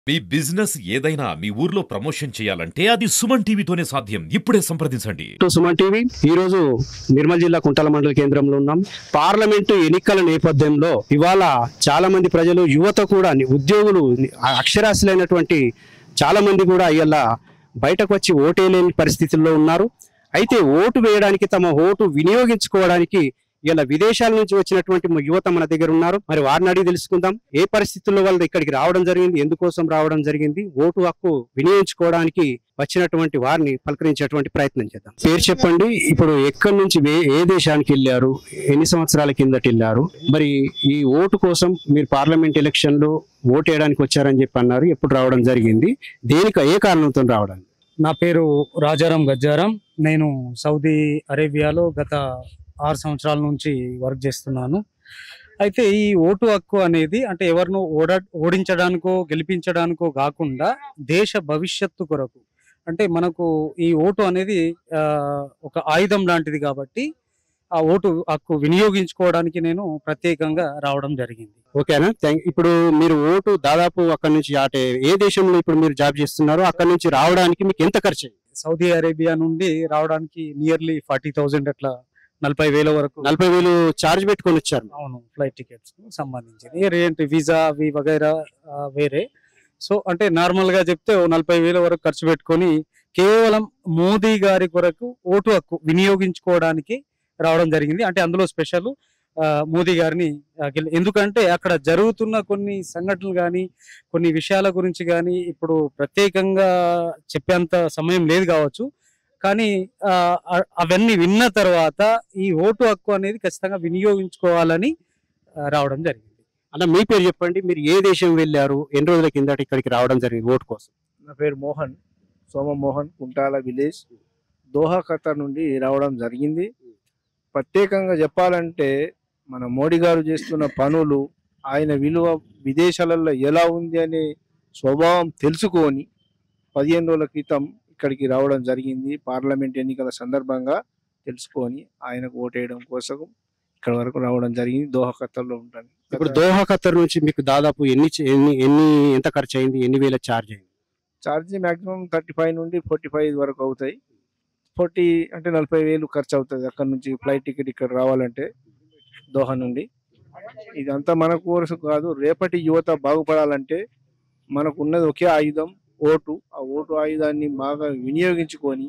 మీ business ఏదైనా మీ ఊర్లో promotion చేయాలంటే అది సుమన్ టీవీతోనే సాధ్యం ఇప్పుడే సంప్రదించండి టు సుమన్ టీవీ ఈ రోజు నిర్మల్ జిల్లా కుంటల మండల కేంద్రంలో ఉన్నాం పార్లమెంటు ఎన్నికల నేపథ్యంలో ఇవాళ చాలా మంది ప్రజలు యువత కూడా ని- ఉద్యోగులు ని- అక్షరాస్యులైనటువంటి చాలా మంది కూడా ఇలా బయటకు వచ్చి ఓటేయలేని పరిస్థితుల్లో ఉన్నారు అయితే ఓటు వేయడానికి తమ ఓటు వినియోగించుకోవడానికి ఇలా విదేశాల నుంచి వచ్చినటువంటి మ- యువత మన దగ్గర ఉన్నారు మరి వారిని అడిగి తెలుసుకుందాం ఏ పరిస్థితుల్లో వాళ్ళు ఇక్కడికి రావడం జరిగింది ఎందుకోసం రావడం జరిగింది ఓటు హక్కు వినియోగించుకోవడానికి వచ్చినటువంటి వారిని పలకరించేటువంటి ప్రయత్నం చేద్దాం పేరు చెప్పండి ఇప్పుడు ఎక్కడి నుంచి వే- ఏ దేశానికి వెళ్ళారు ఎన్ని సంవత్సరాల కిందట వెళ్ళారు మరి ఈ ఓటు కోసం మీరు పార్లమెంట్ ఎలక్షన్ లో ఓటు వేయడానికి వచ్చారని చెప్పి అన్నారు ఎప్పుడు రావడం జరిగింది దేనికి ఏ కారణంతో రావడం నా పేరు రాజారాం గజ్జారాం నేను సౌదీ అరేబియాలో గత ఆరు సంవత్సరాల నుంచి వర్క్ చేస్తున్నాను అయితే ఈ ఓటు హక్కు అనేది అంటే ఎవరిను ఓడ ఓడించడానికో గెలిపించడానికో కాకుండా దేశ భవిష్యత్తు కొరకు అంటే మనకు ఈ ఓటు అనేది ఆ, ఒక ఆయుధం లాంటిది కాబట్టి ఆ ఓటు హక్కు వినియోగించుకోవడానికి నేను ప్రత్యేకంగా రావడం జరిగింది ఓకేనా థ్యాంక్ ఇప్పుడు మీరు ఓటు దాదాపు అక్కడ నుంచి అంటే ఏ దేశంలో ఇప్పుడు మీరు జాబ్ చేస్తున్నారో అక్కడ నుంచి రావడానికి మీకు ఎంత ఖర్చు అయింది? సౌదీ అరేబియా నుండి రావడానికి నియర్లీ ఫార్టీ థౌజండ్ అట్లా నలభై వేల వరకు నలభై వేలు చార్జ్ పెట్టుకొని వచ్చారు అవును ఫ్లైట్ టికెట్స్ సంబంధించింది రేంటి వీసా అవి వగైరా ఆ, వేరే సో అంటే నార్మల్ గా చెప్తే ఓ నలభై వేల వరకు ఖర్చు పెట్టుకొని కేవలం మోదీ గారి కొరకు ఓటు హక్కు వినియోగించుకోవడానికి రావడం జరిగింది అంటే అందులో స్పెషల్ మోదీ గారిని ఆ, గెలి- ఎందుకంటే అక్కడ జరుగుతున్న కొన్ని సంఘటనలు కానీ కొన్ని విషయాల గురించి కానీ ఇప్పుడు ప్రత్యేకంగా చెప్పేంత సమయం లేదు కావచ్చు కానీ ఆ, అ- అవన్నీ విన్న తర్వాత ఈ ఓటు హక్కు అనేది ఖచ్చితంగా వినియోగించుకోవాలని ఆ, రావడం జరిగింది అన్న మీ పేరు చెప్పండి మీరు ఏ దేశం వెళ్ళారు ఎన్ని రోజుల కిందట ఇక్కడికి రావడం జరిగింది ఓటు కోసం నా పేరు Mohan Soma Mohan Kuntala village Doha Qatar నుండి రావడం జరిగింది ప్రత్యేకంగా చెప్పాలంటే మన మోడీ గారు చేస్తున్న పనులు ఆయన విలువ విదేశాలలో ఎలా ఉంది అనే స్వభావం తెలుసుకొని పదిహేను రోజుల క్రితం ఇక్కడికి రావడం జరిగింది పార్లమెంట్ ఎన్నికల సందర్భంగా తెలుసుకొని ఆయనకు ఓటేయడం కోసం ఇక్కడ వరకు రావడం జరిగింది దోహా ఖతర్లో ఉంటాను ఇప్పుడు దోహా ఖతర్ నుంచి మీకు దాదాపు ఎన్ని చ- ఎన్ని ఎన్ని ఎంత ఖర్చు అయింది ఎన్ని వేల చార్జ్ అయింది ఛార్జీ మాక్సిమం థర్టీ ఫైవ్ నుండి ఫార్టీ ఫైవ్ వరకు అవుతాయి ఫార్టీ అంటే నలభై వేలు ఖర్చు అవుతుంది అక్కడ నుంచి ఫ్లైట్ టికెట్ ఇక్కడ రావాలంటే దోహా నుండి ఇదంతా మన కోర్సు కాదు రేపటి యువత బాగుపడాలంటే మనకు ఉన్నది ఒకే ఆయుధం ఓటు ఆ ఓటు ఆయుధాన్ని బాగా వినియోగించుకొని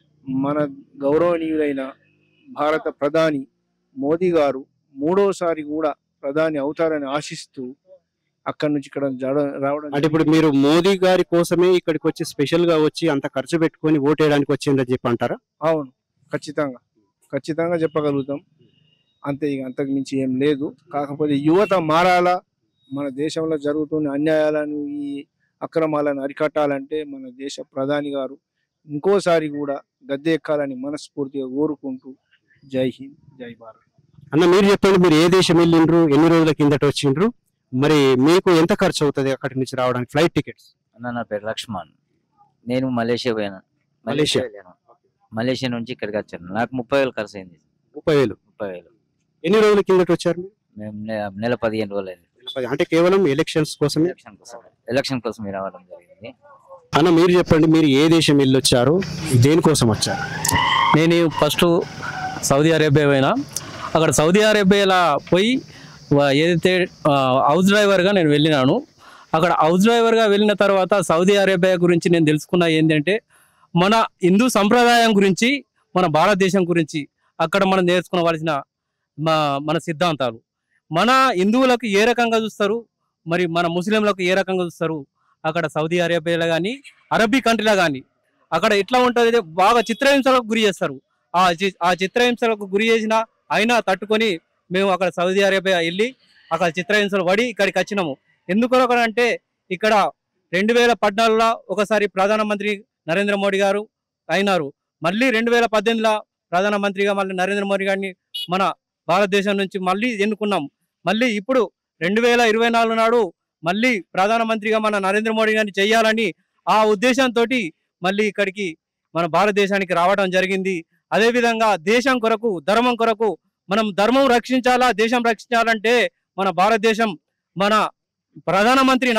మన గౌరవనీయులైన భారత ప్రధాని మోదీ గారు మూడోసారి కూడా ప్రధాని అవుతారని ఆశిస్తూ అక్కడి నుంచి ఇక్కడ జడ- రావడం అంటే ఇప్పుడు మీరు మోదీ గారి కోసమే ఇక్కడికి వచ్చి స్పెషల్ గా వచ్చి అంత ఖర్చు పెట్టుకొని ఓటు వేయడానికి వచ్చిందని చెప్పి అంటారా అవును ఖచ్చితంగా ఖచ్చితంగా చెప్పగలుగుతాం అంతే ఇక అంతకు మించి ఏం లేదు కాకపోతే యువత మారాలా మన దేశంలో జరుగుతున్న అన్యాయాలను ఈ అక్రమాలను అరికట్టాలంటే మన దేశ ప్రధాని గారు ఇంకోసారి కూడా గద్దె ఎక్కాలని మనస్ఫూర్తిగా కోరుకుంటూ జై హింద్ జై భారత్ అన్న మీరు చెప్పండి మీరు ఏ దేశం వెళ్ళిండ్రు ఎన్ని రోజుల కిందట వచ్చిండ్రు మరి మీకు ఎంత ఖర్చు అవుతుంది అక్కడి నుంచి రావడానికి ఫ్లైట్ టికెట్స్ అన్న నా పేరు లక్ష్మణ్ నేను మలేషియా పోయాను మలేషియా. వెళ్ళాను మలేషియా నుంచి ఇక్కడికి వచ్చాను నాకు ముప్పై వేలు ఖర్చు అయింది ముప్పై వేలు ముప్పై వేలు ఎన్ని రోజుల కిందట వచ్చారు మీరు? మేము నె- నెల పదిహేను రోజులు అయింది అంటే కేవలం ఎలక్షన్స్ కోసమే ఎలక్షన్ కోసం ఎలక్షన్ కోసం రావడం జరిగింది అన్న మీరు చెప్పండి మీరు ఏ దేశం వెళ్ళొచ్చారు దేనికోసం వచ్చారు నేను ఫస్ట్ సౌదీ అరేబియా పోయినా అక్కడ సౌదీ అరేబియాలో పోయి వా- ఏదైతే ఆ, హౌస్ డ్రైవర్గా నేను వెళ్ళినాను అక్కడ హౌస్ డ్రైవర్గా వెళ్ళిన తర్వాత సౌదీ అరేబియా గురించి నేను తెలుసుకున్న ఏంటంటే మన హిందూ సంప్రదాయం గురించి మన భారతదేశం గురించి అక్కడ మనం నేర్చుకోవాల్సిన మా మన సిద్ధాంతాలు మన హిందువులకు ఏ రకంగా చూస్తారు మరి మన ముస్లింలకు ఏ రకంగా చూస్తారు అక్కడ సౌదీ అరేబియాలో కానీ అరబీ కంట్రీలో కానీ అక్కడ ఎట్లా ఉంటుంది బాగా చిత్రహింసలకు గురి చేస్తారు ఆ చి- ఆ చిత్రహింసలకు గురి చేసిన అయినా తట్టుకొని మేము అక్కడ సౌదీ అరేబియా వెళ్ళి అక్కడ చిత్రహింసలు పడి ఇక్కడికి వచ్చినాము ఎందుకు అంటే ఇక్కడ రెండు వేల పద్నాలుగులో ఒకసారి ప్రధానమంత్రి నరేంద్ర మోడీ గారు అయినారు మళ్ళీ రెండు వేల పద్దెనిమిదిలో ప్రధానమంత్రిగా మళ్ళీ నరేంద్ర మోడీ గారిని మన భారతదేశం నుంచి మళ్ళీ ఎన్నుకున్నాం మళ్ళీ ఇప్పుడు రెండు వేల ఇరవై నాలుగు నాడు మళ్ళీ ప్రధానమంత్రిగా మన నరేంద్ర మోడీ గారిని చేయాలని ఆ ఉద్దేశంతో మళ్ళీ ఇక్కడికి మన భారతదేశానికి రావడం జరిగింది అదేవిధంగా దేశం కొరకు ధర్మం కొరకు మనం ధర్మం రక్షించాలా దేశం రక్షించాలంటే మన భారతదేశం మన ప్రధానమంత్రి న-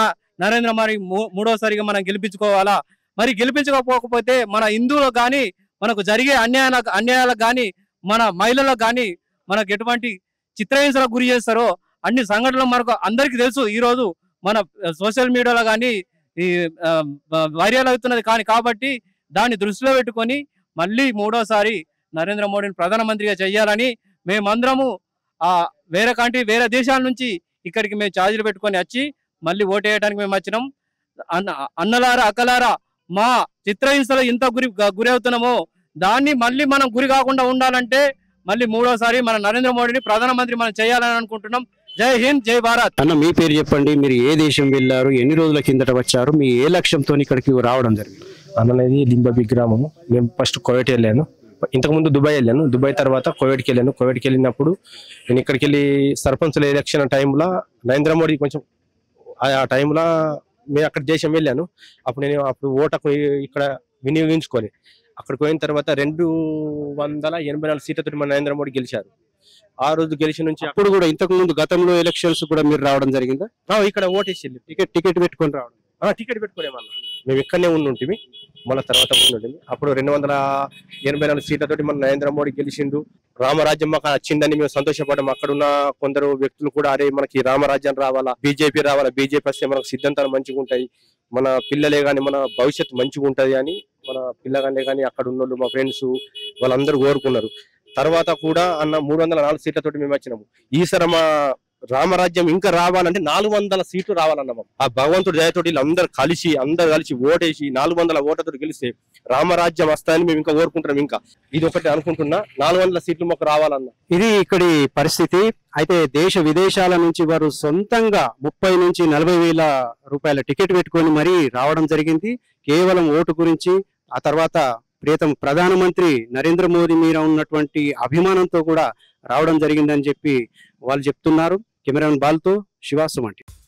నరేంద్ర మోడీ మూ- మూడోసారిగా మనం గెలిపించుకోవాలా మరి గెలిపించకపోకపోతే మన హిందువులకు కానీ మనకు జరిగే అన్యాయాలకు అన్యాయాలకు కానీ మన మహిళలకు కానీ మనకు ఎటువంటి చిత్రహింసలకు గురి చేస్తారో అన్ని సంఘటనలు మనకు అందరికీ తెలుసు ఈ రోజు మన సోషల్ మీడియాలో కానీ ఈ ఆ, వైరల్ అవుతున్నది కానీ కాబట్టి దాన్ని దృష్టిలో పెట్టుకొని మళ్ళీ మూడోసారి నరేంద్ర మోడీని ప్రధానమంత్రిగా చేయాలని మేమందరము ఆ వేరే కంట్రీ వేరే దేశాల నుంచి ఇక్కడికి మేము ఛార్జీలు పెట్టుకొని వచ్చి మళ్ళీ ఓటేయడానికి మేము వచ్చినాం అన్న అన్నలారా అక్కలారా మా చిత్రహింసలో ఇంత గురి గురి అవుతున్నామో దాన్ని మళ్ళీ మనం గురి కాకుండా ఉండాలంటే మళ్ళీ మూడోసారి మన నరేంద్ర మోడీని ప్రధానమంత్రి మనం చేయాలని అనుకుంటున్నాం జై హింద్ జై భారత్ అన్న మీ పేరు చెప్పండి మీరు ఏ దేశం వెళ్ళారు ఎన్ని రోజుల కిందట వచ్చారు మీ ఏ లక్ష్యంతో ఇక్కడికి రావడం జరిగింది అన్నది లింబబి గ్రామము మేము ఫస్ట్ కోవిడ్ వెళ్ళాను ఇంతకుముందు దుబాయ్ వెళ్ళాను దుబాయ్ తర్వాత కోవిడ్కి వెళ్ళాను కోవిడ్కి వెళ్ళినప్పుడు నేను ఇక్కడికి వెళ్ళి సర్పంచుల ఎలక్షన్ టైంలో నరేంద్ర మోడీ కొంచెం ఆ- ఆ టైంలో నేను అక్కడ దేశం వెళ్ళాను అప్పుడు నేను అప్పుడు ఓటకు ఇక్కడ వినియోగించుకోలే అక్కడికి పోయిన తర్వాత రెండు వందల ఎనభై నాలుగు సీట్లతో మన నరేంద్ర మోడీ గెలిచారు ఆ రోజు గెలిచి నుంచి అప్పుడు కూడా ఇంతకు ముందు గతంలో ఎలక్షన్స్ కూడా మీరు రావడం జరిగిందా ఆ, ఇక్కడ ఓటేసి వెళ్ళి టికెట్ టికెట్ పెట్టుకొని రావడం ఆ, టికెట్ పెట్టుకోలేమన్నా మేము ఇక్కడనే ఉండుంటిమి మళ్ళీ తర్వాత ఉండుంటిమి అప్పుడు రెండు వందల ఎనభై నాలుగు సీట్లతోటి మన నరేంద్ర మోడీ గెలిచిండు రామరాజ్యం మాకు వచ్చిందని మేము సంతోషపడ్డాం అక్కడున్న కొందరు వ్యక్తులు కూడా అరే మనకి రామరాజ్యం రావాలా బీజేపీ రావాలా బీజేపీ వస్తే మనకు సిద్ధాంతాలు మంచిగా ఉంటాయి మన పిల్లలే కానీ మన భవిష్యత్తు మంచిగా ఉంటది అని మన పిల్లగానే కానీ అక్కడ ఉన్నోళ్ళు మా ఫ్రెండ్స్ వాళ్ళందరూ కోరుకున్నారు తర్వాత కూడా అన్న మూడు వందల నాలుగు సీట్లతోటి మేము వచ్చినాము ఈసారి మా రామరాజ్యం ఇంకా రావాలంటే నాలుగు వందల సీట్లు రావాలన్నాము ఆ భగవంతుడి దయతోటి వీళ్ళందరూ కలిసి అందరు కలిసి ఓటేసి నాలుగు వందల ఓట్లతో గెలిస్తే రామరాజ్యం వస్తాయని మేము ఇంకా కోరుకుంటున్నాం ఇంకా ఇది ఒకటి అనుకుంటున్నా నాలుగు వందల సీట్లు మాకు రావాలన్న ఇది ఇక్కడి పరిస్థితి అయితే దేశ విదేశాల నుంచి వారు సొంతంగా ముప్పై నుంచి నలభై వేల రూపాయల టికెట్ పెట్టుకొని మరీ రావడం జరిగింది కేవలం ఓటు గురించి ఆ తర్వాత ప్రియతం ప్రధానమంత్రి నరేంద్ర మోదీ మీద ఉన్నటువంటి అభిమానంతో కూడా రావడం జరిగిందని చెప్పి వాళ్ళు చెప్తున్నారు కెమెరామెన్ బాల్తో శివాసుమంటి